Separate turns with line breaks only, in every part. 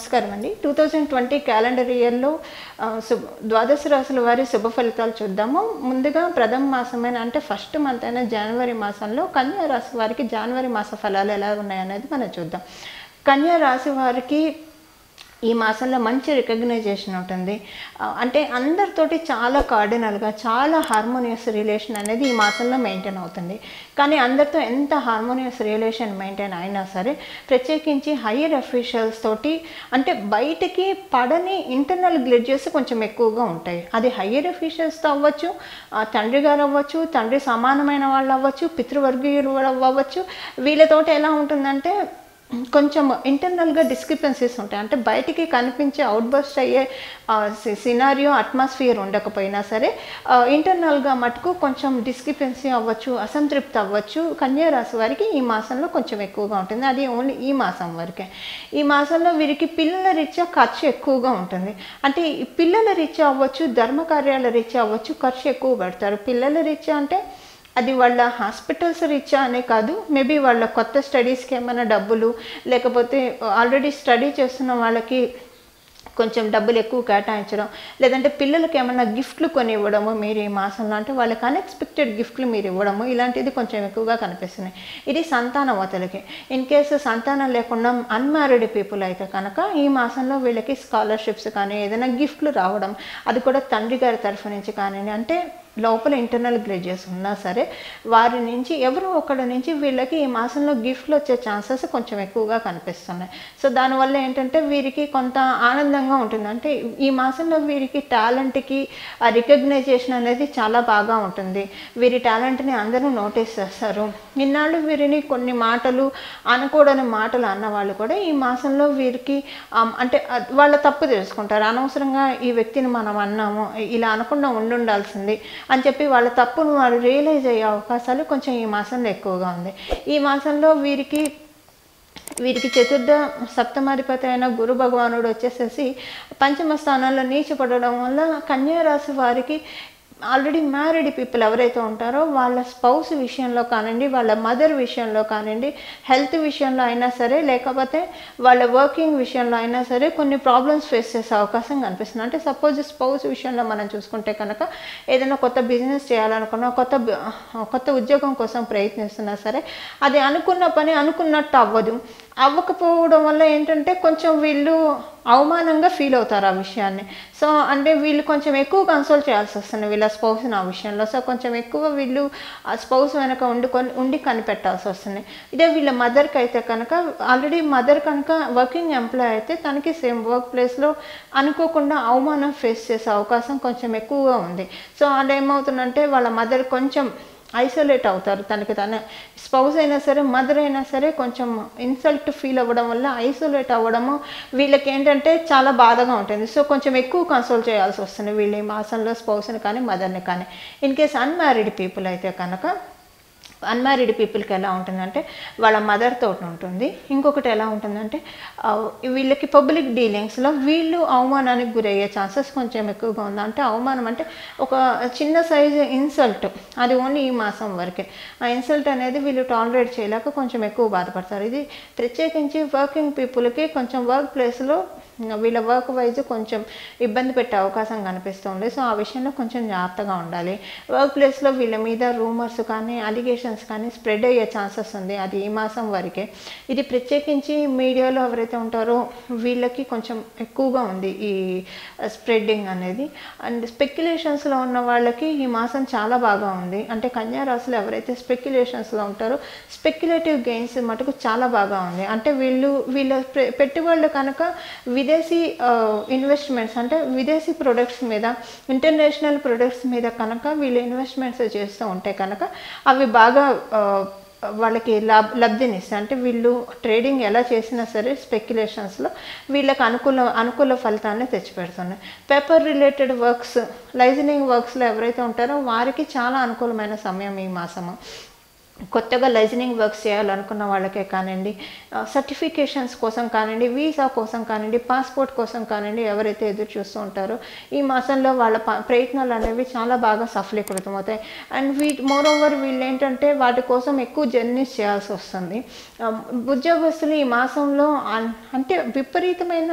నమస్కారం అండి two thousand twenty calendar ఇయర్లో ఆ, శుభ ద్వాదశ రాశుల వారి శుభ ఫలితాలు చూద్దాము ముందుగా ప్రథమ మాసమైన అంటే ఫస్ట్ మంత్ అయిన జనవరి మాసంలో కన్యా రాశి వారికి జనవరి మాస ఫలాలు ఎలా ఉన్నాయనేది మనం చూద్దాం కన్యా రాశి వారికి ఈ మాసంలో మంచి రికగ్నైజేషన్ ఉంటుంది ఆ, అంటే అందరితోటి చాలా కార్డినల్గా చాలా హార్మోనియస్ రిలేషన్ అనేది ఈ మాసంలో మెయింటైన్ అవుతుంది కానీ అందరితో ఎంత హార్మోనియస్ రిలేషన్ మెయింటైన్ అయినా సరే ప్రత్యేకించి హయ్యర్ అఫీషియల్స్ తోటి అంటే బయటికి పడని ఇంటర్నల్ గ్లిడ్జెస్ కొంచెం ఎక్కువగా ఉంటాయి అది హయ్యర్ అఫీషియల్స్తో అవ్వచ్చు ఆ, తండ్రి గారు అవ్వచ్చు తండ్రి సమానమైన వాళ్ళు అవ్వచ్చు పితృవర్గీయులు అవ్వచ్చు వీళ్ళతోటి ఎలా ఉంటుందంటే కొంచెం ఇంటర్నల్గా డిస్క్రిపెన్సీస్ ఉంటాయి అంటే బయటికి కనిపించే అవుట్బస్ట్ అయ్యే సినారియో అట్మాస్ఫియర్ ఉండకపోయినా సరే ఇంటర్నల్గా మటుకు కొంచెం డిస్క్రిపెన్సీ అవ్వచ్చు అసంతృప్తి అవ్వచ్చు కన్యా రాశి వారికి ఈ మాసంలో కొంచెం ఎక్కువగా ఉంటుంది అది ఓన్లీ ఈ మాసం వరకే ఈ మాసంలో వీరికి పిల్లల రీత్యా ఖర్చు ఎక్కువగా ఉంటుంది అంటే ఈ పిల్లల రీత్యా అవ్వచ్చు ధర్మకార్యాల రీత్యా అవ్వచ్చు ఖర్చు ఎక్కువ పెడతారు పిల్లల రీత్యా అంటే అది వాళ్ళ హాస్పిటల్స్ రీత్యా అనే కాదు మేబీ వాళ్ళ కొత్త స్టడీస్కి ఏమైనా డబ్బులు లేకపోతే ఆల్రెడీ స్టడీ చేస్తున్న వాళ్ళకి కొంచెం డబ్బులు ఎక్కువ కేటాయించడం లేదంటే పిల్లలకి ఏమైనా గిఫ్ట్లు కొని ఇవ్వడము మీరు ఈ మాసంలో అంటే వాళ్ళకి అన్ఎక్స్పెక్టెడ్ గిఫ్ట్లు మీరు ఇవ్వడము ఇలాంటిది కొంచెం ఎక్కువగా కనిపిస్తున్నాయి ఇది సంతానవతలకి ఇన్ కేసు సంతానం లేకుండా అన్మ్యారీడ్ పీపుల్ అయితే కనుక ఈ మాసంలో వీళ్ళకి స్కాలర్షిప్స్ కానీ ఏదైనా గిఫ్ట్లు రావడం అది కూడా తండ్రి గారి తరఫు నుంచి కానీ అంటే లోపల ఇంటర్నల్ గ్రేజెస్ ఉన్నా సరే వారి నుంచి ఎవరో ఒకరి నుంచి వీళ్ళకి ఈ మాసంలో గిఫ్ట్లు వచ్చే ఛాన్సెస్ కొంచెం ఎక్కువగా కనిపిస్తున్నాయి సో దానివల్ల ఏంటంటే వీరికి కొంత ఆనందంగా ఉంటుంది అంటే ఈ మాసంలో వీరికి టాలెంట్కి ఆ రికగ్నైజేషన్ అనేది చాలా బాగా ఉంటుంది వీరి టాలెంట్ని అందరూ నోటీస్ చేస్తారు ఇన్నాళ్ళు వీరిని కొన్ని మాటలు అనకూడని మాటలు అన్న వాళ్ళు కూడా ఈ మాసంలో వీరికి ఆమ్, అంటే అ- వాళ్ళ తప్పు తెలుసుకుంటారు అనవసరంగా ఈ వ్యక్తిని మనం అన్నాము ఇలా అనకుండా ఉండుండాల్సింది అని చెప్పి వాళ్ళ తప్పును వారు రియలైజ్ అయ్యే అవకాశాలు కొంచెం ఈ మాసంలో ఎక్కువగా ఉంది ఈ మాసంలో వీరికి వీరికి చతుర్థ సప్తమాధిపతి అయిన గురు భగవానుడు వచ్చేసేసి పంచమ స్థానంలో నీచపడడం వల్ల కన్యా రాశి వారికి ఆల్రెడీ మ్యారీడ్ పీపుల్ ఎవరైతే ఉంటారో వాళ్ళ స్పౌస్ విషయంలో కానివ్వండి వాళ్ళ మదర్ విషయంలో కానివ్వండి హెల్త్ విషయంలో అయినా సరే లేకపోతే వాళ్ళ వర్కింగ్ విషయంలో అయినా సరే కొన్ని ప్రాబ్లమ్స్ ఫేస్ చేసే అవకాశం కనిపిస్తుంది అంటే సపోజ్ స్పౌస్ విషయంలో మనం చూసుకుంటే కనుక ఏదైనా కొత్త బిజినెస్ చేయాలనుకున్నా కొత్త బి- కొత్త ఉద్యోగం కోసం ప్రయత్నిస్తున్నా సరే అది అనుకున్న పని అనుకున్నట్టు అవ్వదు అవ్వకపోవడం వల్ల ఏంటంటే కొంచెం వీళ్ళు అవమానంగా ఫీల్ అవుతారు ఆ విషయాన్ని సో అంటే వీళ్ళు కొంచెం ఎక్కువ కన్సోల్ చేయాల్సి వస్తుంది వీళ్ళ స్పౌస్ని ఆ విషయంలో సో కొంచెం ఎక్కువ వీళ్ళు ఆ స్పౌస్ వెనక ఉండుకొని ఉండి కనిపెట్టాల్సి వస్తుంది ఇదే వీళ్ళ మదర్కి అయితే కనుక ఆల్రెడీ మదర్ కనుక వర్కింగ్ ఎంప్లాయ్ అయితే తనకి సేమ్ వర్క్ ప్లేస్లో అనుకోకుండా అవమానం ఫేస్ చేసే అవకాశం కొంచెం ఎక్కువగా ఉంది సో అదేమవుతుందంటే వాళ్ళ మదర్ కొంచెం ఐసోలేట్ అవుతారు తనకి తన స్పౌస్ అయినా సరే మదర్ అయినా సరే కొంచెం ఇన్సల్ట్ ఫీల్ అవ్వడం వల్ల ఐసోలేట్ అవ్వడము వీళ్ళకి ఏంటంటే చాలా బాధగా ఉంటుంది సో కొంచెం ఎక్కువ కన్సోల్ చేయాల్సి వస్తుంది వీళ్ళు ఈ మాసంలో స్పౌస్ని కానీ మదర్ని కానీ ఇన్ కేస్ అన్మ్యారీడ్ పీపుల్ అయితే కనుక అన్మ్యారీడ్ పీపుల్కి ఎలా ఉంటుందంటే వాళ్ళ మదర్ తోటి ఉంటుంది ఇంకొకటి ఎలా ఉంటుందంటే ఆ, వీళ్ళకి పబ్లిక్ డీలింగ్స్లో వీళ్ళు అవమానానికి గురయ్యే ఛాన్సెస్ కొంచెం ఎక్కువగా ఉంది అంటే అవమానం అంటే ఒక చిన్న సైజు ఇన్సల్ట్ అది ఓన్లీ ఈ మాసం వరకే ఆ ఇన్సల్ట్ అనేది వీళ్ళు టాలరేట్ చేయలేక కొంచెం ఎక్కువ బాధపడతారు ఇది ప్రత్యేకించి వర్కింగ్ పీపుల్కి కొంచెం వర్క్ ప్లేస్లో వీళ్ళ వర్క్ వైజ్ కొంచెం ఇబ్బంది పెట్టే అవకాశం కనిపిస్తుంది సో ఆ విషయంలో కొంచెం జాగ్రత్తగా ఉండాలి వర్క్ ప్లేస్లో వీళ్ళ మీద రూమర్స్ కానీ అలిగేషన్స్ కానీ స్ప్రెడ్ అయ్యే ఛాన్సెస్ ఉంది అది ఈ మాసం వరకే ఇది ప్రత్యేకించి మీడియాలో ఎవరైతే ఉంటారో వీళ్ళకి కొంచెం ఎక్కువగా ఉంది ఈ స్ప్రెడ్డింగ్ అనేది అండ్ స్పెక్యులేషన్స్లో ఉన్న వాళ్ళకి ఈ మాసం చాలా బాగా ఉంది అంటే కన్యా రాశిలో ఎవరైతే స్పెక్యులేషన్స్లో ఉంటారో స్పెక్యులేటివ్ గెయిన్స్ మటుకు చాలా బాగా ఉంది అంటే వీళ్ళు వీళ్ళ పె- పెట్టుబడులు కనుక విదేశీ ఇన్వెస్ట్మెంట్స్ అంటే విదేశీ ప్రొడక్ట్స్ మీద ఇంటర్నేషనల్ ప్రొడక్ట్స్ మీద కనుక వీళ్ళు ఇన్వెస్ట్మెంట్స్ చేస్తూ ఉంటే కనుక అవి బాగా ఆ, వాళ్ళకి లబ్ లబ్ధినిస్తాయి అంటే వీళ్ళు ట్రేడింగ్ ఎలా చేసినా సరే స్పెక్యులేషన్స్లో వీళ్ళకి అనుకూల అనుకూల ఫలితాన్ని తెచ్చిపెడుతున్నాయి పేపర్ రిలేటెడ్ వర్క్స్ లైజనింగ్ వర్క్స్లో ఎవరైతే ఉంటారో వారికి చాలా అనుకూలమైన సమయం ఈ మాసము కొత్తగా లైజనింగ్ వర్క్స్ చేయాలనుకున్న వాళ్ళకే కానివ్వండి సర్టిఫికేషన్స్ కోసం కానివ్వండి వీసా కోసం కానివ్వండి పాస్పోర్ట్ కోసం కానివ్వండి ఎవరైతే ఎదురు చూస్తూ ఉంటారో ఈ మాసంలో వాళ్ళ ప- ప్రయత్నాలు అనేవి చాలా బాగా సఫలీకృతం అవుతాయి అండ్ వీ మోర్ ఓవర్ వీళ్ళు ఏంటంటే వాటి కోసం ఎక్కువ జర్నీస్ చేయాల్సి వస్తుంది ఆ, ఉద్యోగస్తులు ఈ మాసంలో అన్- అంటే విపరీతమైన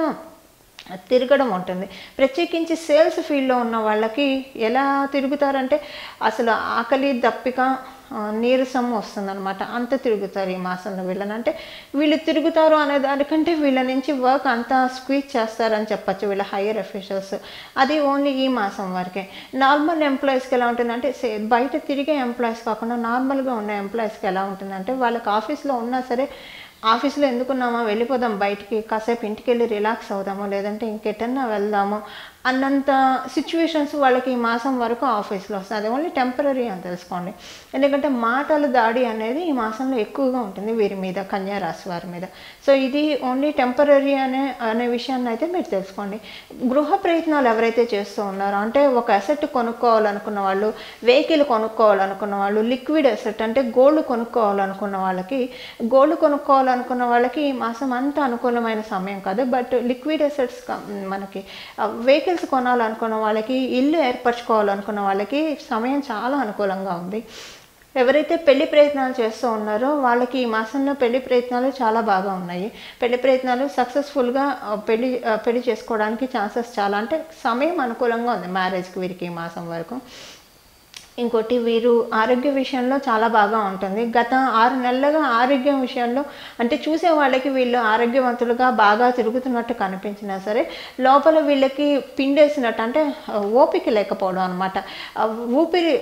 తిరగడం ఉంటుంది ప్రత్యేకించి సేల్స్ ఫీల్డ్లో ఉన్న వాళ్ళకి ఎలా తిరుగుతారంటే అసలు ఆకలి దప్పిక ఆ, నీరసం వస్తుందన్నమాట అంత తిరుగుతారు ఈ మాసంలో వీళ్ళని అంటే వీళ్ళు తిరుగుతారు అనే దానికంటే వీళ్ళ నుంచి వర్క్ అంతా స్క్వీజ్ చేస్తారని చెప్పచ్చు వీళ్ళ హయ్యర్ అఫీషియల్స్ అది ఓన్లీ ఈ మాసం వరకే నార్మల్ ఎంప్లాయీస్కి ఎలా ఉంటుందంటే సే- బయట తిరిగే ఎంప్లాయీస్ కాకుండా నార్మల్గా ఉన్న ఎంప్లాయీస్కి ఎలా ఉంటుందంటే వాళ్ళకి ఆఫీస్లో ఉన్నా సరే ఆఫీస్లో ఎందుకున్నామా వెళ్ళిపోదాం బయటికి కాసేపు ఇంటికి వెళ్ళి రిలాక్స్ అవుదాము లేదంటే ఇంకెటన్నా వెళ్దాము అన్నంత సిచ్యువేషన్స్ వాళ్ళకి ఈ మాసం వరకు ఆఫీస్లో వస్తుంది అది ఓన్లీ టెంపరీ అని తెలుసుకోండి ఎందుకంటే మాటల దాడి అనేది ఈ మాసంలో ఎక్కువగా ఉంటుంది వీరి మీద కన్యా రాశి వారి మీద సో ఇది ఓన్లీ టెంపరీ అనే అనే విషయాన్ని అయితే మీరు తెలుసుకోండి గృహ ప్రయత్నాలు ఎవరైతే చేస్తూ ఉన్నారో అంటే ఒక అసెట్ కొనుక్కోవాలనుకున్న వాళ్ళు వెహికల్ కొనుక్కోవాలనుకున్న వాళ్ళు లిక్విడ్ అసెట్ అంటే గోల్డ్ కొనుక్కోవాలనుకున్న వాళ్ళకి గోల్డ్ కొనుక్కోవాలనుకున్న వాళ్ళకి ఈ మాసం అంత అనుకూలమైన సమయం కాదు బట్ లిక్విడ్ అసెట్స్ మనకి వెహికల్స్ కొనాలనుకున్న వాళ్ళకి ఇల్లు ఏర్పరచుకోవాలనుకున్న వాళ్ళకి సమయం చాలా అనుకూలంగా ఉంది ఎవరైతే పెళ్లి ప్రయత్నాలు చేస్తూ ఉన్నారో వాళ్ళకి ఈ మాసంలో పెళ్లి ప్రయత్నాలు చాలా బాగా ఉన్నాయి పెళ్లి ప్రయత్నాలు సక్సెస్ఫుల్గా పెళ్లి ఆ, పెళ్లి చేసుకోవడానికి ఛాన్సెస్ చాలా అంటే సమయం అనుకూలంగా ఉంది మ్యారేజ్కి వీరికి ఈ మాసం వరకు ఇంకోటి వీరు ఆరోగ్య విషయంలో చాలా బాగా ఉంటుంది గత ఆరు నెలలుగా ఆరోగ్యం విషయంలో అంటే చూసే వాళ్ళకి వీళ్ళు ఆరోగ్యవంతులుగా బాగా తిరుగుతున్నట్టు కనిపించినా సరే లోపల వీళ్ళకి పిండేసినట్టు అంటే ఆ, ఓపిక లేకపోవడం అనమాట ఊపిరి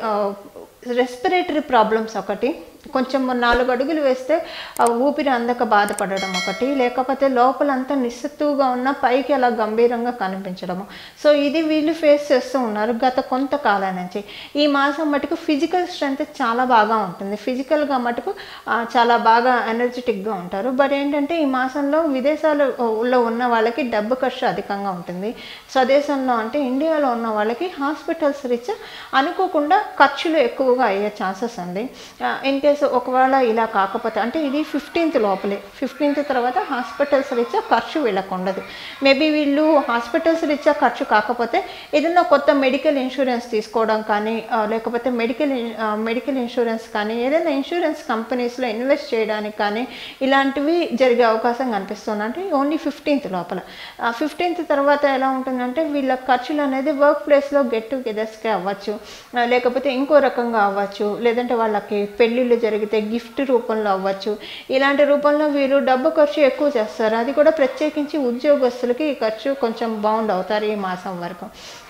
రెస్పిరేటరీ ప్రాబ్లమ్స్ ఒకటి కొంచెం నాలుగు అడుగులు వేస్తే ఆ ఊపిరి అందక బాధపడడం ఒకటి లేకపోతే లోపలంతా నిస్సత్తువుగా ఉన్న పైకి అలా గంభీరంగా కనిపించడము సో ఇది వీళ్ళు ఫేస్ చేస్తూ ఉన్నారు గత కొంతకాలం నుంచి ఈ మాసం మటుకు ఫిజికల్ స్ట్రెంగ్త్ చాలా బాగా ఉంటుంది ఫిజికల్గా మటుకు ఆ, చాలా బాగా ఎనర్జెటిక్గా ఉంటారు బట్ ఏంటంటే ఈ మాసంలో విదేశాలలో ఉన్న వాళ్ళకి డబ్బు ఖర్చు అధికంగా ఉంటుంది స్వదేశంలో అంటే ఇండియాలో ఉన్న వాళ్ళకి హాస్పిటల్స్ రీత్యా అనుకోకుండా ఖర్చులు ఎక్కువగా అయ్యే ఛాన్సెస్ ఉంది ఇన్ కేసు ఒకవేళ ఇలా కాకపోతే అంటే ఇది ఫిఫ్టీన్త్ లోపలే ఫిఫ్టీన్త్ తర్వాత హాస్పిటల్స్ రీత్యా ఖర్చు వీళ్ళకు ఉండదు మేబీ వీళ్ళు హాస్పిటల్స్ రీత్యా ఖర్చు కాకపోతే ఏదైనా కొత్త మెడికల్ ఇన్సూరెన్స్ తీసుకోవడం కానీ ఆ, లేకపోతే మెడికల్ మెడికల్ ఇన్సూరెన్స్ కానీ ఏదైనా ఇన్సూరెన్స్ కంపెనీస్లో ఇన్వెస్ట్ చేయడానికి కానీ ఇలాంటివి జరిగే అవకాశం కనిపిస్తుంది అంటే ఓన్లీ ఫిఫ్టీన్త్ లోపల ఫిఫ్టీన్త్ తర్వాత ఎలా ఉంటుందంటే వీళ్ళ ఖర్చులు అనేది వర్క్ ప్లేస్లో గెట్ టుగెదర్స్కే అవ్వచ్చు ఆ, లేకపోతే ఇంకో రకంగా అవ్వచ్చు లేదంటే వాళ్ళకి పెళ్ళిళ్ళు జరిగితే గిఫ్ట్ రూపంలో అవ్వచ్చు ఇలాంటి రూపంలో వీరు డబ్బు ఖర్చు ఎక్కువ చేస్తారు అది కూడా ప్రత్యేకించి ఉద్యోగస్తులకి ఈ ఖర్చు కొంచెం బౌండ్ అవుతారు ఈ మాసం వరకు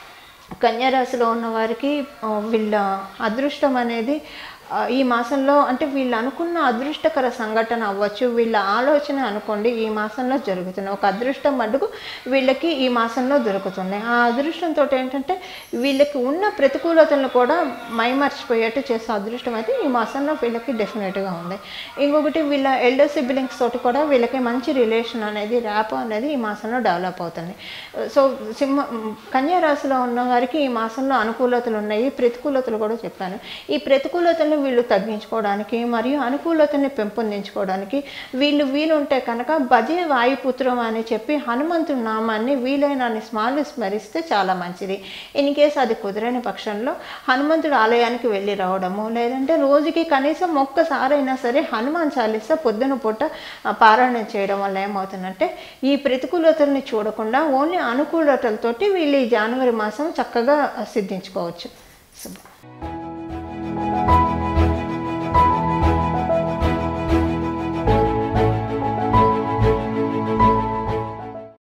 కన్యారాశిలో ఉన్న వారికి ఆ, వీళ్ళ అదృష్టం అనేది ఆ, ఈ మాసంలో అంటే వీళ్ళు అనుకున్న అదృష్టకర సంఘటన అవ్వచ్చు వీళ్ళ ఆలోచన అనుకోండి ఈ మాసంలో జరుగుతుంది ఒక అదృష్టం మటుకు వీళ్ళకి ఈ మాసంలో దొరుకుతుంది ఆ అదృష్టంతో ఏంటంటే వీళ్ళకి ఉన్న ప్రతికూలతలను కూడా మైమర్చిపోయేట్టు చేసే అదృష్టం అయితే ఈ మాసంలో వీళ్ళకి డెఫినెట్గా ఉంది ఇంకొకటి వీళ్ళ ఎల్డర్ సిబ్లింగ్స్ తోటి కూడా వీళ్ళకి మంచి రిలేషన్ అనేది ర్యాప్ అనేది ఈ మాసంలో డెవలప్ అవుతుంది సో సింహ కన్యా రాశిలో ఉన్న వారికి ఈ మాసంలో అనుకూలతలు ఉన్నాయి ప్రతికూలతలు కూడా చెప్పాను ఈ ప్రతికూలతలను వీళ్ళు తగ్గించుకోవడానికి మరియు అనుకూలతని పెంపొందించుకోవడానికి వీళ్ళు వీలుంటే కనుక భజే వాయుపుత్రం అని చెప్పి హనుమంతుడి నామాన్ని వీలైనన్ని స్మార్లు స్మరిస్తే చాలా మంచిది ఇన్ కేస్ అది కుదరని పక్షంలో హనుమంతుడి ఆలయానికి వెళ్ళి రావడము లేదంటే రోజుకి కనీసం ఒక్కసారైనా సరే హనుమాన్ చాలీసా పొద్దున పూట ఆ, పారాయణం చేయడం వల్ల ఏమవుతుందంటే ఈ ప్రతికూలతల్ని చూడకుండా ఓన్లీ అనుకూలతలతోటి వీళ్ళు ఈ జనవరి మాసం చక్కగా సిద్ధించుకోవచ్చు శుభం